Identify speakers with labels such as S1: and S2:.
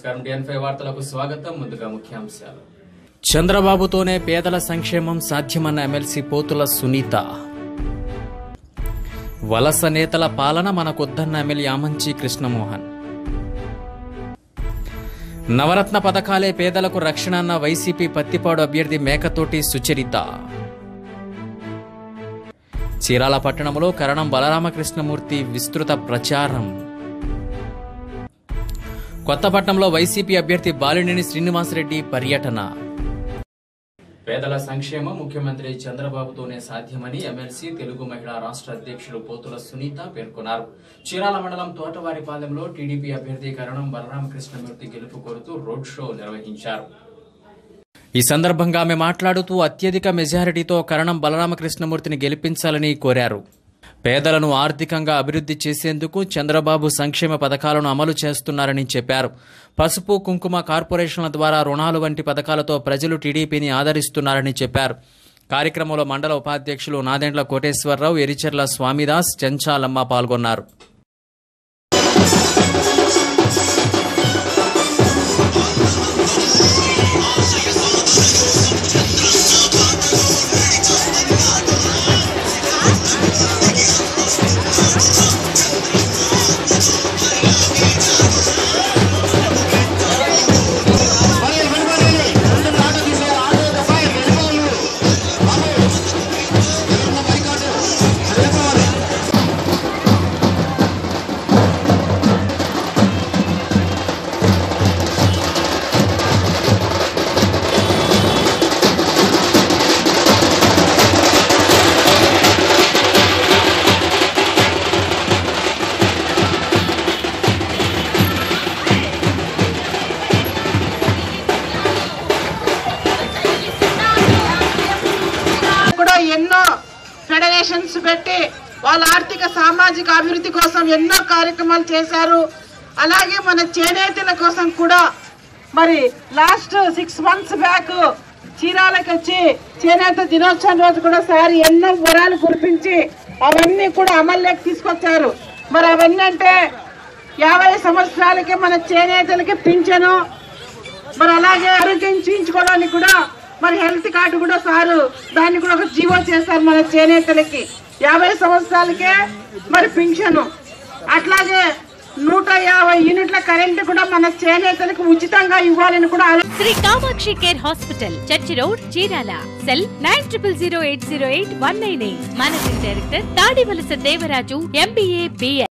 S1: నమస్కారం డిఎన్ ఫైవ్ వార్తలకు స్వాగతం ముందుగా ముఖ్యాంశాలు
S2: చంద్రబాబుతోనే పేదల సంక్షేమం సాధ్యమన్న ఎమ్మెల్సీ పోతుల సునీత వలస నేతల పాలన మనకొద్దన్న ఎమ్మెల్యే ఆమంచి కృష్ణమోహన్ నవరత్న పథకాలే పేదలకు రక్షణ అన్న వైసీపీ పత్తిపాడు అభ్యర్థి మేకతోటి సుచరిత చీరాల పట్టణంలో కరణం బలరామకృష్ణమూర్తి విస్తృత ప్రచారం కొత్తపట్నంలో వైసీపీ అభ్యర్థి బాలినేని శ్రీనివాసరెడ్డి పర్యటన పేదల సంక్షేమం ముఖ్యమంత్రి చంద్రబాబుతోనే సాధ్యమని ఎమ్మెల్సీ తెలుగు మహిళా రాష్ట్ర అధ్యక్షులు పోతుల సునీత పేర్కొన్నారు చీరాల మండలం తోటవారిపాలెంలో టీడీపీ అభ్యర్థి కరణం బలరామకృష్ణమూర్తి గెలుపు కోరుతూ రోడ్ షో నిర్వహించారు ఈ సందర్భంగా ఆమె మాట్లాడుతూ అత్యధిక మెజారిటీతో కరణం బలరామకృష్ణమూర్తిని గెలిపించాలని కోరారు పేదలను ఆర్థికంగా అభివృద్ధి చేసేందుకు చంద్రబాబు సంక్షేమ పథకాలను అమలు చేస్తున్నారని చెప్పారు పసుపు కుంకుమ కార్పొరేషన్ల ద్వారా రుణాలు వంటి పథకాలతో ప్రజలు టీడీపీని ఆదరిస్తున్నారని చెప్పారు కార్యక్రమంలో మండల ఉపాధ్యక్షులు నాదెండ్ల కోటేశ్వరరావు ఎరిచెర్ల స్వామిదాస్ చెంచాలమ్మ పాల్గొన్నారు
S3: కూడా ఎన్నో ఫెడరేషన్స్ పెట్టి వాళ్ళ ఆర్థిక సామాజిక అభివృద్ధి కోసం ఎన్నో కార్యక్రమాలు చేశారు అలాగే మన చేనేతల కోసం కూడా మరి లాస్ట్ సిక్స్ మంత్స్ బ్యాక్ చీరాలకు వచ్చి చేనేత దినోత్సవం రోజు కూడా సార్ ఎన్నో వరాలు కురిపించి అవన్నీ కూడా అమల్లోకి తీసుకొచ్చారు మరి అవన్నీ అంటే యాభై సంవత్సరాలకి మన చేనేతలకి పింఛను మరి అలాగే ఆరోగ్యం చేయించుకోవడానికి కూడా మరి హెల్త్ కార్డు కూడా సారు దాన్ని కూడా ఒక జీవో చేశారు మన చేనేతలకి యాభై సంవత్సరాలకే మరి పింఛను అట్లాగే నూట యాభై యూనిట్ల కరెంటు కూడా మన చేనేతలకు ఉచితంగా ఇవ్వాలని కూడా ఆలో-
S4: Sri Kamakshi care hospital church road Chirala cell nine triple zero eight zero eight one nine eight managing director Tadivalasa Devaraju MBA BL